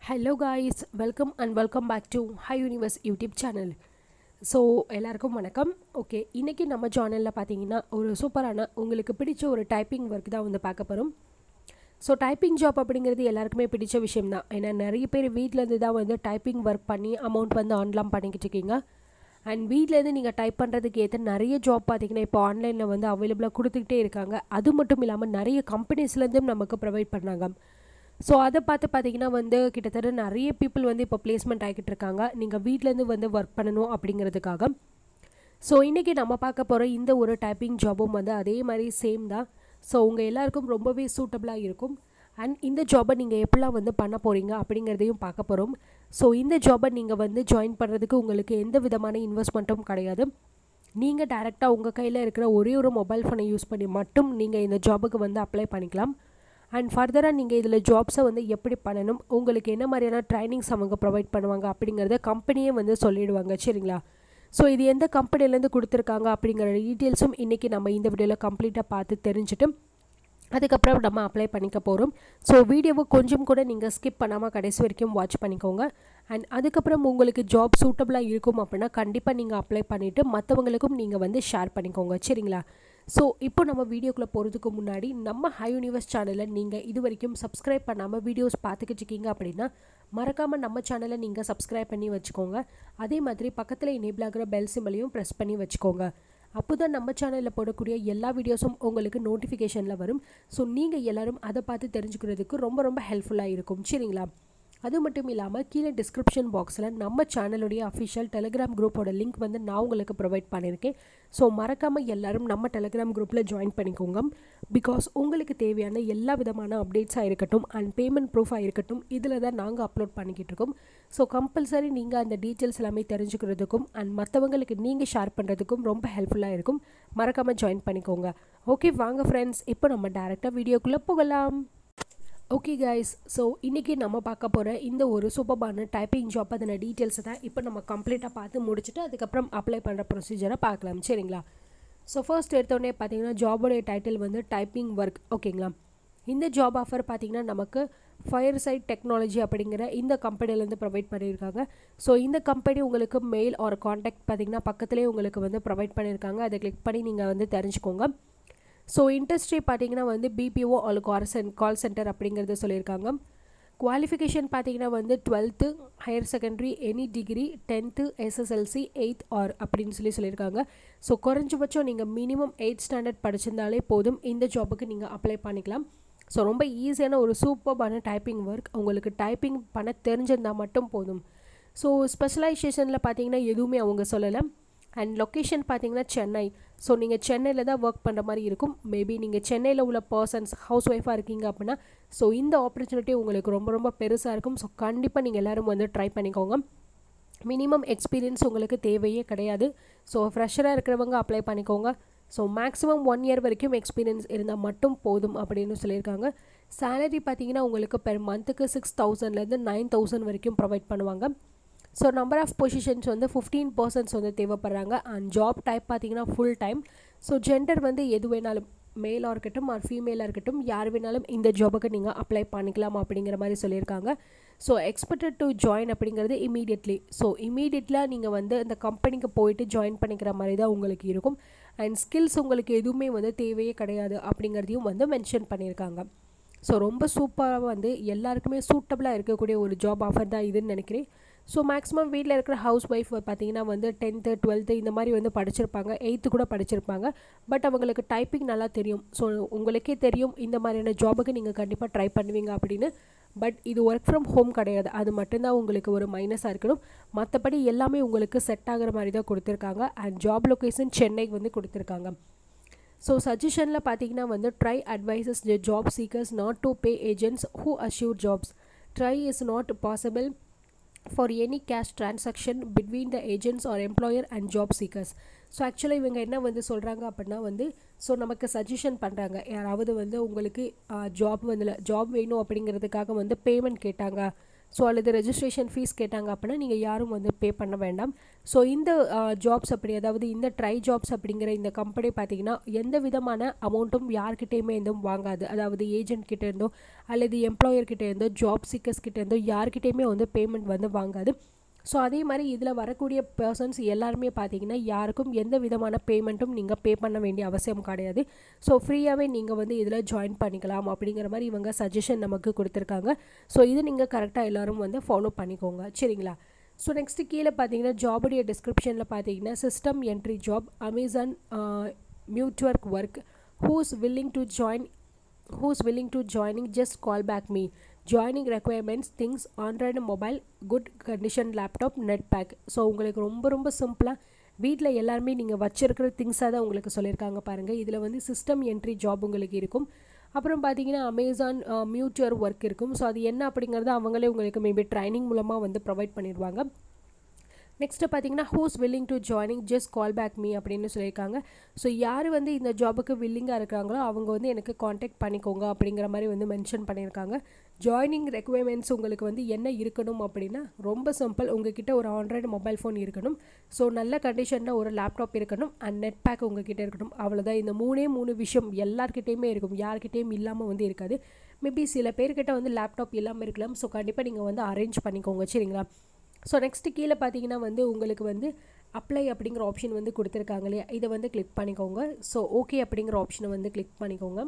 hello guys welcome and welcome back to hi universe YouTube channel so எல்லாருக்கும் வணக்கம் okay இன்றைக்கி நம்ம சேனலில் பார்த்தீங்கன்னா ஒரு சூப்பரான உங்களுக்கு பிடிச்ச ஒரு டைப்பிங் ஒர்க் தான் வந்து பார்க்க போகிறோம் ஸோ டைப்பிங் ஜாப் அப்படிங்கிறது எல்லாருக்குமே பிடிச்ச விஷயம் தான் ஏன்னா நிறைய பேர் வீட்டிலேருந்து தான் வந்து டைப்பிங் ஒர்க் பண்ணி அமௌண்ட் வந்து ஆன்லாம் பண்ணிக்கிட்டு இருக்கீங்க அண்ட் வீட்டிலேருந்து நீங்கள் டைப் பண்ணுறதுக்கு ஏற்ற நிறைய ஜாப் பார்த்தீங்கன்னா இப்போ ஆன்லைனில் வந்து அவைலபிளாக கொடுத்துக்கிட்டே இருக்காங்க அது மட்டும் இல்லாமல் நிறைய கம்பெனிஸ்லேருந்தும் நமக்கு ப்ரொவைட் பண்ணாங்க ஸோ அதை பார்த்து பார்த்தீங்கன்னா வந்து கிட்டத்தட்ட நிறைய பீப்புள் வந்து இப்போ பிளேஸ்மெண்ட் ஆகிட்டு இருக்காங்க நீங்கள் வீட்டிலேருந்து வந்து ஒர்க் பண்ணணும் அப்படிங்கிறதுக்காக ஸோ இன்றைக்கி நம்ம பார்க்க போகிற இந்த ஒரு டைப்பிங் ஜாபும் வந்து அதே மாதிரி சேம் தான் ஸோ உங்கள் எல்லாருக்கும் ரொம்பவே சூட்டபுளாக இருக்கும் அண்ட் இந்த ஜாபை நீங்கள் எப்படிலாம் வந்து பண்ண போகிறீங்க அப்படிங்கிறதையும் பார்க்க போகிறோம் ஸோ இந்த ஜாபை நீங்கள் வந்து ஜாயின் பண்ணுறதுக்கு உங்களுக்கு எந்த விதமான இன்வெஸ்ட்மெண்ட்டும் கிடையாது நீங்கள் டேரெக்டாக உங்கள் கையில் இருக்கிற ஒரே ஒரு மொபைல் ஃபோனை யூஸ் பண்ணி மட்டும் நீங்கள் இந்த ஜாபுக்கு வந்து அப்ளை பண்ணிக்கலாம் அண்ட் ஃபர்தராக நீங்கள் இதில் ஜாப்ஸை வந்து எப்படி பண்ணணும் உங்களுக்கு என்ன மாதிரியான ட்ரைனிங்ஸ் அவங்க ப்ரொவைட் பண்ணுவாங்க அப்படிங்கிறத கம்பெனியே வந்து சொல்லிடுவாங்க சரிங்களா ஸோ இது எந்த கம்பெனிலேருந்து கொடுத்துருக்காங்க அப்படிங்கிற டீட்டெயில்ஸும் இன்றைக்கி நம்ம இந்த வீடியோவில் கம்ப்ளீட்டாக பார்த்து தெரிஞ்சுட்டு அதுக்கப்புறம் நம்ம அப்ளை பண்ணிக்க போகிறோம் ஸோ வீடியோவை கொஞ்சம் கூட நீங்கள் ஸ்கிப் பண்ணாமல் கடைசி வரைக்கும் வாட்ச் பண்ணிக்கோங்க அண்ட் அதுக்கப்புறம் உங்களுக்கு ஜாப் சூட்டபுளாக இருக்கும் அப்படின்னா கண்டிப்பாக நீங்கள் அப்ளை பண்ணிவிட்டு மற்றவங்களுக்கும் நீங்கள் வந்து ஷேர் பண்ணிக்கோங்க சரிங்களா ஸோ இப்போ நம்ம வீடியோக்குள்ளே போகிறதுக்கு முன்னாடி நம்ம ஹை யூனிவர்ஸ் சேனலில் நீங்கள் இது வரைக்கும் சப்ஸ்கிரைப் பண்ணாமல் வீடியோஸ் பார்த்துக்கிட்டு இருக்கீங்க அப்படின்னா மறக்காமல் நம்ம சேனலை நீங்கள் சப்ஸ்கிரைப் பண்ணி வச்சுக்கோங்க அதே மாதிரி பக்கத்தில் எனேபிள் ஆகிற பெல் சிம்பலையும் ப்ரெஸ் பண்ணி வச்சுக்கோங்க அப்போ தான் நம்ம சேனலில் போடக்கூடிய எல்லா வீடியோஸும் உங்களுக்கு நோட்டிஃபிகேஷனில் வரும் ஸோ நீங்கள் எல்லோரும் அதை பார்த்து தெரிஞ்சுக்கிறதுக்கு ரொம்ப ரொம்ப ஹெல்ப்ஃபுல்லாக இருக்கும் சரிங்களா அது மட்டும் இல்லாமல் கீழே டிஸ்கிரிப்ஷன் பாக்ஸில் நம்ம சேனலுடைய அஃபிஷியல் டெலிகிராம் குரூப்போட லிங்க் வந்து நான் உங்களுக்கு ப்ரொவைட் பண்ணியிருக்கேன் ஸோ மறக்காமல் எல்லாரும் நம்ம டெலிகிராம் குரூப்பில் ஜாயின் பண்ணிக்கோங்க பிகாஸ் உங்களுக்கு தேவையான எல்லா விதமான அப்டேட்ஸாக இருக்கட்டும் அண்ட் பேமெண்ட் ப்ரூஃபாக இருக்கட்டும் இதில் தான் நாங்கள் அப்லோட் பண்ணிக்கிட்டு இருக்கோம் ஸோ கம்பல்சரி நீங்கள் அந்த டீட்டெயில்ஸ் எல்லாமே தெரிஞ்சுக்கிறதுக்கும் அண்ட் மற்றவங்களுக்கு நீங்கள் ஷேர் பண்ணுறதுக்கும் ரொம்ப ஹெல்ப்ஃபுல்லாக இருக்கும் மறக்காமல் ஜாயின் பண்ணிக்கோங்க ஓகே வாங்க ஃப்ரெண்ட்ஸ் இப்போ நம்ம டேரெக்டாக வீடியோக்குள்ளே போகலாம் ஓகே கைஸ் ஸோ இன்றைக்கி நம்ம பார்க்க போகிற இந்த ஒரு சூப்பர்பான டைப்பிங் ஜாப் அதன டீட்டெயில்ஸை தான் இப்போ நம்ம கம்ப்ளீட்டாக பார்த்து முடிச்சுட்டு அதுக்கப்புறம் அப்ளை பண்ணுற ப்ரொசீஜரை பார்க்கலாம் சரிங்களா ஸோ ஃபர்ஸ்ட் எடுத்தோடனே பார்த்தீங்கன்னா ஜாபோடைய டைட்டில் வந்து டைப்பிங் ஒர்க் ஓகேங்களா இந்த ஜாப் ஆஃபர் பார்த்திங்கன்னா நமக்கு ஃபயர் சைட் டெக்னாலஜி அப்படிங்கிற இந்த கம்பெனிலேருந்து ப்ரொவைட் பண்ணியிருக்காங்க ஸோ இந்த கம்பெனி உங்களுக்கு மெயில் ஆர் காண்டாக்ட் பார்த்திங்கன்னா பக்கத்துலேயே உங்களுக்கு வந்து ப்ரொவைட் பண்ணியிருக்காங்க அதை கிளிக் பண்ணி நீங்கள் வந்து தெரிஞ்சுக்கோங்க ஸோ இண்டஸ்ட்ரி பார்த்தீங்கன்னா வந்து பிபிஓ ஆல் கால் சென் கால் சென்டர் அப்படிங்கிறத சொல்லியிருக்காங்க குவாலிஃபிகேஷன் பார்த்தீங்கன்னா வந்து twelfth higher secondary any degree tenth SSLC eighth or அப்படின்னு சொல்லி சொல்லியிருக்காங்க ஸோ குறைஞ்சபட்சம் நீங்கள் மினிமம் எயிட் ஸ்டாண்டர்ட் படிச்சிருந்தாலே போதும் இந்த ஜாபுக்கு நீங்கள் அப்ளை பண்ணிக்கலாம் ஸோ ரொம்ப ஈஸியான ஒரு சூப்பர்பான டைப்பிங் ஒர்க் உங்களுக்கு டைப்பிங் பண்ண தெரிஞ்சிருந்தால் மட்டும் போதும் ஸோ ஸ்பெஷலைசேஷனில் பார்த்தீங்கன்னா எதுவுமே அவங்க சொல்லலை அண்ட் லொக்கேஷன் பார்த்தீங்கன்னா சென்னை ஸோ நீங்கள் சென்னையில் தான் ஒர்க் பண்ணுற மாதிரி இருக்கும் மேபி நீங்கள் சென்னையில் உள்ள பர்சன்ஸ் ஹவுஸ் ஒய்ஃபாக இருக்கீங்க அப்படின்னா ஸோ இந்த ஆப்பர்ச்சுனிட்டி உங்களுக்கு ரொம்ப ரொம்ப பெருசாக இருக்கும் ஸோ கண்டிப்பாக நீங்கள் எல்லோரும் வந்து ட்ரை பண்ணிக்கோங்க மினிமம் எக்ஸ்பீரியன்ஸ் உங்களுக்கு தேவையே கிடையாது ஸோ ஃப்ரெஷராக இருக்கிறவங்க அப்ளை பண்ணிக்கோங்க ஸோ மேக்ஸிமம் ஒன் இயர் வரைக்கும் எக்ஸ்பீரியன்ஸ் இருந்தால் மட்டும் போதும் அப்படின்னு சொல்லியிருக்காங்க சேலரி பார்த்தீங்கன்னா உங்களுக்கு பெர் மந்த்துக்கு சிக்ஸ் தௌசண்ட்லேருந்து நைன் தௌசண்ட் வரைக்கும் ப்ரொவைட் பண்ணுவாங்க ஸோ நம்பர் ஆஃப் பொசிஷன்ஸ் வந்து ஃபிஃப்டீன் பர்சன்ஸ் வந்து தேவைப்படுறாங்க அண்ட் ஜாப் டைப் பார்த்தீங்கன்னா ஃபுல் டைம் ஸோ ஜெண்டர் வந்து எது வேணாலும் மேலாக இருக்கட்டும் ஆர் ஃபீமேலாக இருக்கட்டும் யார் வேணாலும் இந்த ஜாபுக்கு நீங்கள் அப்ளை பண்ணிக்கலாம் அப்படிங்கிற மாதிரி சொல்லியிருக்காங்க ஸோ எக்ஸ்பெக்டட் டு ஜாயின் அப்படிங்கிறது இமீடியட்லி ஸோ இமீடியட்லாக நீங்கள் வந்து இந்த கம்பெனிக்கு போயிட்டு ஜாயின் பண்ணிக்கிற மாதிரி தான் உங்களுக்கு இருக்கும் அண்ட் ஸ்கில்ஸ் உங்களுக்கு எதுவுமே வந்து தேவையே கிடையாது அப்படிங்கிறதையும் வந்து மென்ஷன் பண்ணியிருக்காங்க ஸோ ரொம்ப சூப்பராக வந்து எல்லாருக்குமே சூட்டபுளாக இருக்கக்கூடிய ஒரு ஜாப் ஆஃபர் தான் இதுன்னு நினைக்கிறேன் ஸோ மேக்ஸிமம் வீட்டில் இருக்கிற ஹவுஸ் ஒய்ஃப் பார்த்தீங்கன்னா வந்து டென்த்து டுவெல்த்து இந்த மாதிரி வந்து படிச்சிருப்பாங்க எயித்து கூட படிச்சிருப்பாங்க பட் அவங்களுக்கு டைப்பிங் நல்லா தெரியும் ஸோ உங்களுக்கே தெரியும் இந்த மாதிரியான ஜாபுக்கு நீங்கள் கண்டிப்பாக ட்ரை பண்ணுவீங்க அப்படின்னு பட் இது ஒர்க் ஃப்ரம் ஹோம் கிடையாது அது மட்டும்தான் உங்களுக்கு ஒரு மைனஸாக இருக்கணும் மற்றபடி எல்லாமே உங்களுக்கு செட் ஆகிற மாதிரி தான் கொடுத்துருக்காங்க அண்ட் ஜாப் லொக்கேஷன் சென்னை வந்து கொடுத்துருக்காங்க ஸோ சஜஷனில் பார்த்தீங்கன்னா வந்து try advises the job seekers not to pay agents who assure jobs try is not possible for any cash transaction between the agents or employer and job seekers so ஆக்சுவலாக இவங்க என்ன வந்து சொல்கிறாங்க அப்படின்னா வந்து ஸோ நமக்கு சஜஷன் பண்ணுறாங்க யாராவது வந்து உங்களுக்கு ஜாப் வந்து ஜாப் வேணும் அப்படிங்கிறதுக்காக வந்து பேமெண்ட் கேட்டாங்க ஸோ அல்லது ரெஜிஸ்ட்ரேஷன் ஃபீஸ் கேட்டாங்க அப்படின்னா நீங்கள் யாரும் வந்து பே பண்ண வேண்டாம் ஸோ இந்த ஜாப்ஸ் அப்படி அதாவது இந்த ட்ரை ஜாப்ஸ் அப்படிங்கிற இந்த கம்பெனி பார்த்தீங்கன்னா எந்த விதமான அமௌண்ட்டும் யார்கிட்டேயுமே இருந்தும் வாங்காது அதாவது ஏஜென்ட் கிட்ட இருந்தோ அல்லது எம்ப்ளாயர் கிட்ட இருந்தோ ஜாப் சீக்கர்ஸ் கிட்ட இருந்தோ யார்கிட்டேயுமே வந்து பேமெண்ட் வந்து வாங்காது ஸோ அதே மாதிரி இதில் வரக்கூடிய பர்சன்ஸ் எல்லாருமே பார்த்தீங்கன்னா யாருக்கும் எந்த விதமான பேமெண்ட்டும் நீங்கள் பே பண்ண வேண்டிய அவசியம் கிடையாது ஸோ ஃப்ரீயாகவே நீங்கள் வந்து இதில் ஜாயின் பண்ணிக்கலாம் அப்படிங்கிற மாதிரி இவங்க சஜஷன் நமக்கு கொடுத்துருக்காங்க ஸோ இது நீங்கள் கரெக்டாக எல்லோரும் வந்து ஃபாலோ பண்ணிக்கோங்க சரிங்களா ஸோ நெக்ஸ்ட்டு கீழே பார்த்தீங்கன்னா ஜாபுடைய டிஸ்கிரிப்ஷனில் பார்த்தீங்கன்னா சிஸ்டம் என்ட்ரி ஜாப் அமேசான் மியூட்வர்க் work who's willing to join who's willing to joining just call back me joining requirements things android mobile good condition laptop net pack so உங்களுக்கு ரொம்ப ரொம்ப சிம்பிளாக வீட்டில் எல்லாருமே நீங்கள் வச்சிருக்கிற திங்ஸாக தான் உங்களுக்கு சொல்லியிருக்காங்க பாருங்கள் இதில் வந்து சிஸ்டம் என்ட்ரி ஜாப் உங்களுக்கு இருக்கும் அப்புறம் பார்த்தீங்கன்னா அமேசான் மியூச்சுவர் ஒர்க் இருக்கும் ஸோ அது என்ன அப்படிங்கிறத அவங்களே உங்களுக்கு மேபி ட்ரைனிங் மூலமாக வந்து ப்ரொவைட் பண்ணிடுவாங்க நெக்ஸ்ட்டு பார்த்தீங்கன்னா who's willing to joining just call back me அப்படின்னு சொல்லியிருக்காங்க ஸோ யார் வந்து இந்த ஜாபுக்கு வில்லிங்காக இருக்காங்களோ அவங்க வந்து எனக்கு காண்டாக்ட் பண்ணிக்கோங்க அப்படிங்கிற மாதிரி வந்து மென்ஷன் பண்ணியிருக்காங்க ஜாயினிங் ரெக்குவயர்மெண்ட்ஸ் உங்களுக்கு வந்து என்ன இருக்கணும் அப்படின்னா ரொம்ப சிம்பிள் உங்ககிட்ட ஒரு ஆண்ட்ராய்டு மொபைல் ஃபோன் இருக்கணும் ஸோ நல்ல கண்டிஷனில் ஒரு லேப்டாப் இருக்கணும் அண்ட் நெட் பேக் உங்ககிட்ட இருக்கணும் அவ்வளோதான் இந்த மூணே மூணு விஷயம் எல்லார்கிட்டேயுமே இருக்கும் யார்கிட்டேயும் இல்லாமல் வந்து இருக்காது மேபி சில பேர்கிட்ட வந்து லேப்டாப் இல்லாமல் இருக்கலாம் ஸோ கண்டிப்பாக நீங்கள் வந்து அரேஞ்ச் பண்ணிக்கோங்க சரிங்களா ஸோ நெக்ஸ்ட்டு கீழே பார்த்தீங்கன்னா வந்து உங்களுக்கு வந்து அப்ளை அப்படிங்கிற ஆப்ஷன் வந்து கொடுத்துருக்காங்க இல்லையா இதை வந்து கிளிக் பண்ணிக்கோங்க ஸோ ஓகே அப்படிங்கிற ஆப்ஷனை வந்து கிளிக் பண்ணிக்கோங்க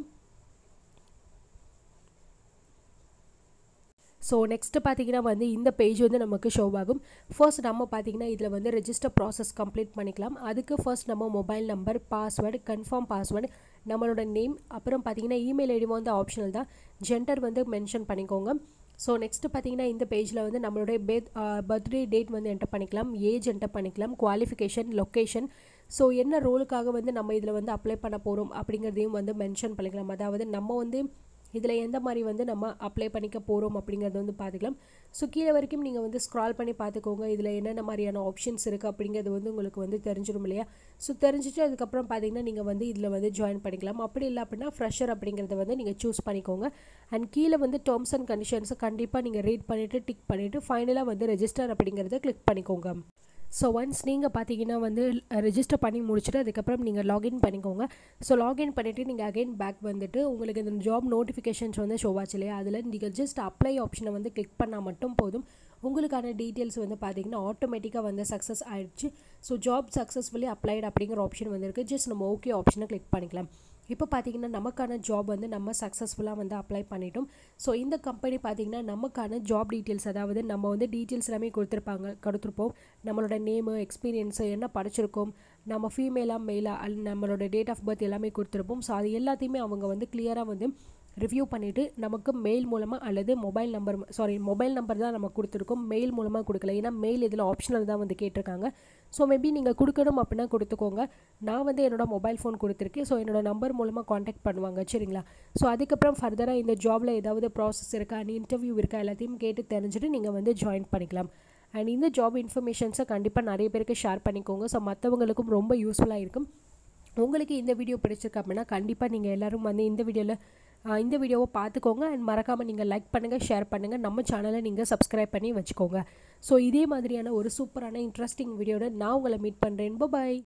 ஸோ நெக்ஸ்ட்டு பார்த்தீங்கன்னா வந்து இந்த பேஜ் வந்து நமக்கு ஷோ ஆகும் ஃபர்ஸ்ட் நம்ம பார்த்தீங்கன்னா இதில் வந்து ரெஜிஸ்டர் ப்ராசஸ் கம்ப்ளீட் பண்ணிக்கலாம் அதுக்கு ஃபர்ஸ்ட் நம்ம mobile number password confirm password நம்மளோட நேம் அப்புறம் பார்த்தீங்கன்னா இமெயில் ஐடி வந்து ஆப்ஷனல் தான் ஜெண்டர் வந்து மென்ஷன் பண்ணிக்கோங்க ஸோ நெக்ஸ்ட்டு பார்த்தீங்கன்னா இந்த பேஜில் வந்து நம்மளுடைய பேத் பர்த்டே டேட் வந்து என்டர் பண்ணிக்கலாம் ஏஜ் என்டர் பண்ணிக்கலாம் குவாலிஃபிகேஷன் லொக்கேஷன் ஸோ என்ன ரோலுக்காக வந்து நம்ம இதில் வந்து அப்ளை பண்ண போகிறோம் அப்படிங்கிறதையும் வந்து மென்ஷன் பண்ணிக்கலாம் அதாவது நம்ம வந்து இதில் எந்த மாதிரி வந்து நம்ம அப்ளை பண்ணிக்க போகிறோம் அப்படிங்கிறத வந்து பார்த்துக்கலாம் ஸோ கீழே வரைக்கும் நீங்கள் வந்து ஸ்க்ரால் பண்ணி பார்த்துக்கோங்க இதில் என்னென்ன மாதிரியான ஆப்ஷன்ஸ் இருக்குது அப்படிங்கிறது வந்து உங்களுக்கு வந்து தெரிஞ்சிடும் இல்லையா ஸோ தெரிஞ்சிட்டு அதுக்கப்புறம் பார்த்தீங்கன்னா நீங்கள் வந்து இதில் வந்து ஜாயின் பண்ணிக்கலாம் அப்படி இல்லை அப்படின்னா ஃப்ரெஷர் அப்படிங்கிறத வந்து நீங்கள் சூஸ் பண்ணிக்கோங்க அண்ட் கீழே வந்து டேர்ம்ஸ் அண்ட் கண்டிஷன்ஸை கண்டிப்பாக நீங்கள் ரீட் பண்ணிவிட்டு டிக் பண்ணிவிட்டு ஃபைனலாக வந்து ரெஜிஸ்டர் அப்படிங்கிறத கிளிக் பண்ணிக்கோங்க ஸோ ஒன்ஸ் நீங்கள் பார்த்தீங்கன்னா வந்து ரெஜிஸ்டர் பண்ணி முடிச்சுட்டு அதுக்கப்புறம் நீங்கள் லாகின் பண்ணிக்கோங்க ஸோ லாகின் பண்ணிவிட்டு நீங்கள் அகைன் பேக் வந்துட்டு உங்களுக்கு இந்த ஜாப் நோட்டிஃபிகேஷன்ஸ் வந்து ஷோ ஆச்சு இல்லையா அதில் நீங்கள் ஜஸ்ட் அப்ளை ஆப்ஷனை வந்து கிளிக் பண்ணால் மட்டும் போதும் உங்களுக்கான டீட்டெயில்ஸ் வந்து பார்த்தீங்கன்னா ஆட்டோமேட்டிக்காக வந்து சக்ஸஸ் ஆயிடுச்சு ஸோ ஜாப் சக்ஸஸ்ஃபுல்லி அப்ளைடு அப்படிங்கிற ஆப்ஷன் வந்துருக்கு ஜஸ்ட் நம்ம ஓகே ஆப்ஷனை கிளிக் பண்ணிக்கலாம் இப்போ பார்த்தீங்கன்னா நமக்கான ஜாப் வந்து நம்ம சக்ஸஸ்ஃபுல்லாக வந்து அப்ளை பண்ணிட்டோம் ஸோ இந்த கம்பெனி பார்த்தீங்கன்னா நமக்கான ஜாப் டீட்டெயில்ஸ் அதாவது நம்ம வந்து டீட்டெயில்ஸ் எல்லாமே கொடுத்துருப்பாங்க கொடுத்துருப்போம் நம்மளோட நேமு எக்ஸ்பீரியன்ஸு என்ன படிச்சிருக்கோம் நம்ம ஃபீமேலாக மெயிலாக அல்ல நம்மளோட டேட் ஆஃப் பர்த் எல்லாமே கொடுத்துருப்போம் ஸோ அது எல்லாத்தையுமே அவங்க வந்து கிளியராக வந்து ரிவ்யூ பண்ணிவிட்டு நமக்கு மெயில் மூலமாக அல்லது mobile number sorry mobile number தான் நம்ம கொடுத்துருக்கோம் மெயில் மூலமாக கொடுக்கல ஏன்னா மெயில் இதில் ஆப்ஷனல் தான் வந்து கேட்டிருக்காங்க ஸோ மேபி நீங்கள் கொடுக்கணும் அப்படின்னா கொடுத்துக்கோங்க நான் வந்து என்னோட மொபைல் ஃபோன் கொடுத்துருக்கேன் ஸோ என்னோட நம்பர் மூலமாக காண்டாக்ட் பண்ணுவாங்க சரிங்களா ஸோ அதுக்கப்புறம் ஃபர்தராக இந்த ஜாபில் ஏதாவது ப்ராசஸ் இருக்கா நீ இன்டர்வியூ இருக்கா எல்லாத்தையும் கேட்டு தெரிஞ்சுட்டு நீங்கள் வந்து ஜாயின் பண்ணிக்கலாம் அண்ட் இந்த ஜாப் இன்ஃபர்மேஷன்ஸை கண்டிப்பாக நிறைய பேருக்கு ஷேர் பண்ணிக்கோங்க ஸோ மற்றவங்களுக்கும் ரொம்ப யூஸ்ஃபுல்லாக இருக்கும் உங்களுக்கு இந்த வீடியோ பிடிச்சிருக்கு அப்படின்னா கண்டிப்பாக நீங்கள் எல்லோரும் வந்து இந்த வீடியோவில் இந்த வீடியோவை பார்த்துக்கோங்க அண்ட் மறக்காமல் நீங்கள் லைக் பண்ணுங்கள் ஷேர் பண்ணுங்கள் நம்ம சேனலை நீங்கள் சப்ஸ்கிரைப் பண்ணி வச்சுக்கோங்க ஸோ இதே மாதிரியான ஒரு சூப்பரான இன்ட்ரெஸ்டிங் வீடியோட நான் உங்களை மீட் பண்ணுறேன் பாய்